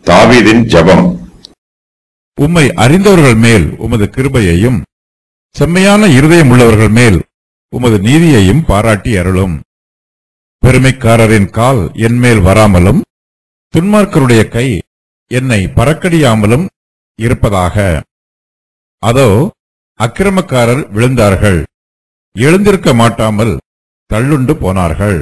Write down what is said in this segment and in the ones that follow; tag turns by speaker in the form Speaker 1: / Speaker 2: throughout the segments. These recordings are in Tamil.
Speaker 1: தாவீதின் ஜெபம்
Speaker 2: உம்மை அறிந்தவர்கள் மேல் உமது கிருபையையும் செம்மையான இருதயம் உள்ளவர்கள் மேல் உமது நீதியையும் பாராட்டி அருளும் பெருமைக்காரரின் கால் என் மேல் வராமலும் துன்மார்க்கருடைய கை என்னை பறக்கடியாமலும் இருப்பதாக அதோ அக்கிரமக்காரர் விழுந்தார்கள் எழுந்திருக்க மாட்டாமல் தள்ளுண்டு போனார்கள்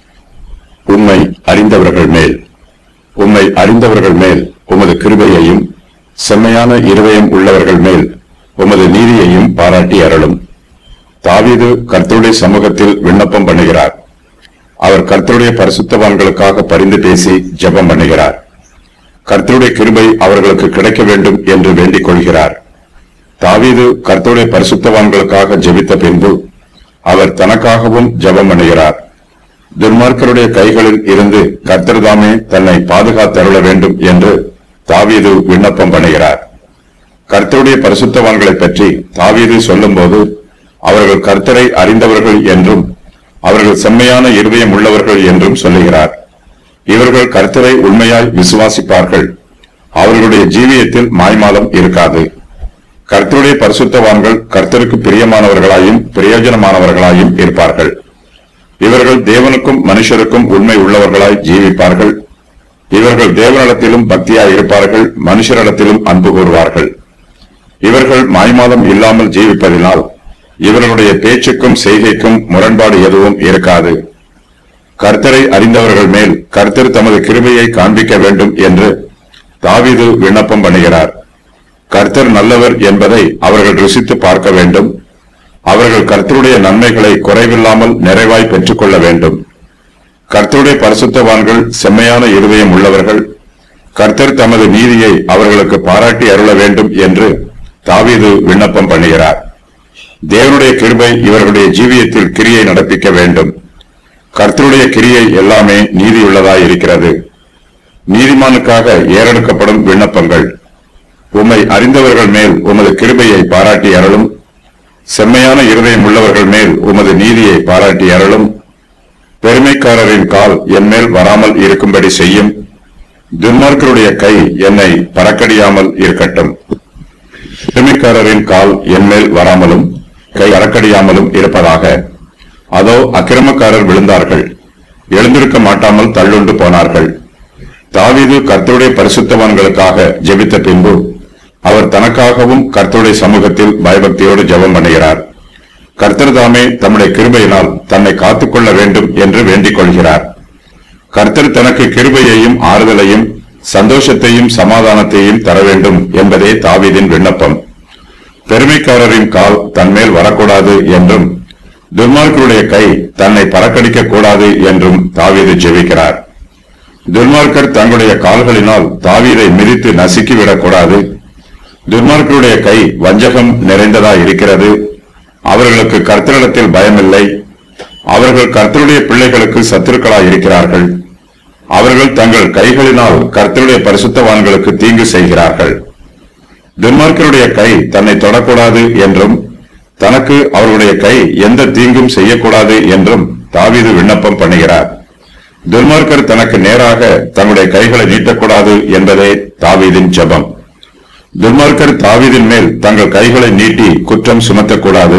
Speaker 1: உம்மை அறிந்தவர்கள் மேல் உம்மை அறிந்தவர்கள் மேல் உமது கிருபையையும் செம்மையான இருதயம் உள்ளவர்கள் மேல் உமது நீதியையும் பாராட்டி அருளும் தாவீது கர்த்தருடைய சமூகத்தில் விண்ணப்பம் பண்ணுகிறார் அவர் கர்த்தருடைய பரிசுத்தவான்களுக்காக பரிந்து பேசி ஜெபம் பண்ணுகிறார் கர்த்தருடைய கிருபை அவர்களுக்கு கிடைக்க வேண்டும் என்று வேண்டிக் கொள்கிறார் தாவீது கர்த்தருடைய பரிசுத்தவான்களுக்காக ஜெபித்த பின்பு அவர் தனக்காகவும் ஜெபம் பண்ணுகிறார் துன்மார்க்கருடைய கைகளில் இருந்து கர்த்தர்தாமே தன்னை பாதுகாத்தருள வேண்டும் என்று தாவீது விண்ணப்பம் பண்ணுகிறார் கர்த்தருடைய பரிசுத்தவான்களை பற்றி தாவீது சொல்லும்போது அவர்கள் கர்த்தரை அறிந்தவர்கள் என்றும் அவர்கள் செம்மையான இருதயம் உள்ளவர்கள் என்றும் சொல்லுகிறார் இவர்கள் கர்த்தரை உண்மையாய் விசுவாசிப்பார்கள் அவர்களுடைய ஜீவியத்தில் மாய்மாலம் இருக்காது கர்த்தருடைய பரிசுத்தவான்கள் கர்த்தருக்கு பிரியமானவர்களாயும் பிரயோஜனமானவர்களாயும் இருப்பார்கள் இவர்கள் தேவனுக்கும் மனுஷருக்கும் உண்மை உள்ளவர்களாய் ஜீவிப்பார்கள் இவர்கள் தேவனிடத்திலும் பக்தியாய் இருப்பார்கள் மனுஷரிடத்திலும் அன்பு கூறுவார்கள் இவர்கள் மாய்மாலம் இல்லாமல் ஜீவிப்பதினால் இவர்களுடைய பேச்சுக்கும் செய்கைக்கும் முரண்பாடு எதுவும் இருக்காது கர்த்தரை அறிந்தவர்கள் மேல் கர்த்தர் தமது கிருபையை காண்பிக்க வேண்டும் என்று தாவீது விண்ணப்பம் பண்ணுகிறார் கர்த்தர் நல்லவர் என்பதை அவர்கள் ருசித்து பார்க்க வேண்டும் அவர்கள் கர்த்தருடைய நன்மைகளை குறைவில்லாமல் நிறைவாய் பெற்றுக்கொள்ள வேண்டும் கர்த்தருடைய பரிசுத்தவான்கள் செம்மையான இருதயம் உள்ளவர்கள் கர்த்தர் தமது நீதியை அவர்களுக்கு பாராட்டி அருள வேண்டும் என்று தாவீது விண்ணப்பம் பண்ணுகிறார் தேவனுடைய கிருபை இவர்களுடைய ஜீவியத்தில் கிரியை நடப்பிக்க வேண்டும் கர்த்தருடைய கிரியை எல்லாமே நீதியுள்ளதாய் இருக்கிறது நீதிமானுக்காக ஏறெடுக்கப்படும் விண்ணப்பங்கள் உம்மை அறிந்தவர்கள் மேல் உமது கிருபையை பாராட்டி அருளும் செம்மையான இருதயம் உள்ளவர்கள் மேல் உமது நீதியை பாராட்டி அருளும் பெருமைக்காரரின் கால் என் மேல் வராமல் இருக்கும்படி செய்யும் துன்மார்க்கருடைய கை என்னை பறக்கடியாமல் இருக்கட்டும் பெருமைக்காரரின் கால் என் மேல் வராமலும் கை அறக்கடியாமலும் இருப்பதாக அதோ அக்கிரமக்காரர் விழுந்தார்கள் எழுந்திருக்க மாட்டாமல் தள்ளுண்டு போனார்கள் தாவீது கர்த்தருடைய பரிசுத்தவான்களுக்காக ஜெபித்த பின்பு அவர் தனக்காகவும் கர்த்தருடைய சமூகத்தில் பயபக்தியோடு ஜெபம் பண்ணுகிறார் கர்த்தர் தாமே தம்முடைய கிருபையினால் தன்னை காத்துக்கொள்ள வேண்டும் என்று வேண்டிக் கொள்கிறார் கர்த்தர் தனக்கு கிருபையையும் ஆறுதலையும் சந்தோஷத்தையும் சமாதானத்தையும் தர வேண்டும் என்பதே தாவீதின் விண்ணப்பம் பெருமைக்காரரின் கால் தன்மேல் வரக்கூடாது என்றும் துன்மார்க்கருடைய கை தன்னை பறக்கடிக்க கூடாது என்றும் தாவீது ஜெபிக்கிறார் துன்மார்க்கர் தங்களுடைய கால்களினால் தாவீதை மிதித்து நசுக்கிவிடக் கூடாது துன்மார்க்கருடைய கை வஞ்சகம் நிறைந்ததா இருக்கிறது அவர்களுக்கு கர்த்தரிடத்தில் பயமில்லை அவர்கள் கர்த்தருடைய பிள்ளைகளுக்கு சத்துருக்களாய் இருக்கிறார்கள் அவர்கள் தங்கள் கைகளினால் கர்த்தருடைய பரிசுத்தவான்களுக்கு தீங்கு செய்கிறார்கள் துன்மார்க்கருடைய கை தன்னை தொடக்கூடாது என்றும் தனக்கு அவருடைய கை எந்த தீங்கும் செய்யக்கூடாது என்றும் தாவீது விண்ணப்பம் பண்ணுகிறார் துன்மார்க்கர் தனக்கு நேராக தங்களுடைய கைகளை நீட்டக்கூடாது என்பதே தாவீதின் ஜெபம் துன்மார்க்கர் தாவீதின் மேல் தங்கள் கைகளை நீட்டி குற்றம் சுமத்தக்கூடாது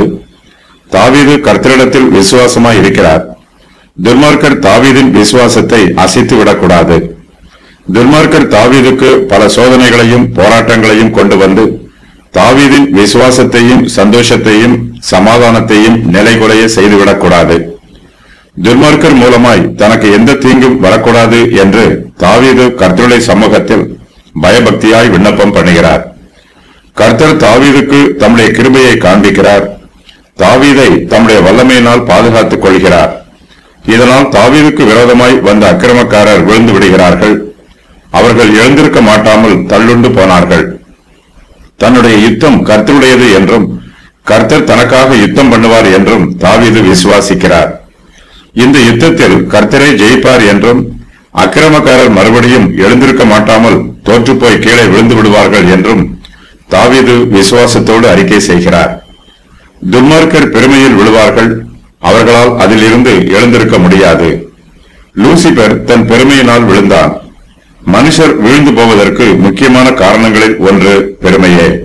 Speaker 1: தாவீது கர்த்தரிடத்தில் விசுவாசமாய் இருக்கிறார் துன்மார்க்கர் தாவீதின் விசுவாசத்தை அசைத்து விடக்கூடாது துன்மார்க்கர் தாவீதுக்கு பல சோதனைகளையும் போராட்டங்களையும் கொண்டு வந்து தாவீதின் விசுவாசத்தையும் சந்தோஷத்தையும் சமாதானத்தையும் நிலைகுலைய செய்துவிடக்கூடாது துன்மார்க்கர் மூலமாய் தனக்கு எந்த தீங்கும் வரக்கூடாது என்று தாவீது கர்த்தருடைய சமூகத்தில் பயபக்தியாய் விண்ணப்பம் பண்ணுகிறார் கர்த்தர் தாவீதுக்கு தம்முடைய கிருபையை காண்பிக்கிறார் தாவீதை தம்முடைய வல்லமையினால் பாதுகாத்துக் கொள்கிறார் இதனால் தாவீதுக்கு விரோதமாய் வந்த அக்கிரமக்காரர் விழுந்து விடுகிறார்கள் அவர்கள் எழுந்திருக்க மாட்டாமல் தள்ளுண்டு போனார்கள் தன்னுடைய யுத்தம் கர்த்தருடையது என்றும் கர்த்தர் தனக்காக யுத்தம் பண்ணுவார் என்றும் தாவீது விசுவாசிக்கிறார் இந்த யுத்தத்தில் கர்த்தரே ஜெயிப்பார் என்றும் அக்கிரமக்காரர் மறுபடியும் எழுந்திருக்க மாட்டாமல் தோற்றுப்போய் கீழே விழுந்து விடுவார்கள் என்றும் தாவீது விசுவாசத்தோடு அறிக்கை செய்கிறார் துன்மார்க்கர் பெருமையில் விழுவார்கள் அவர்களால் அதிலிருந்து எழுந்திருக்க முடியாது லூசிபர் தன் பெருமையினால் விழுந்தான் மனுஷர் வீழ்ந்து போவதற்கு முக்கியமான காரணங்களில் ஒன்று பெருமையே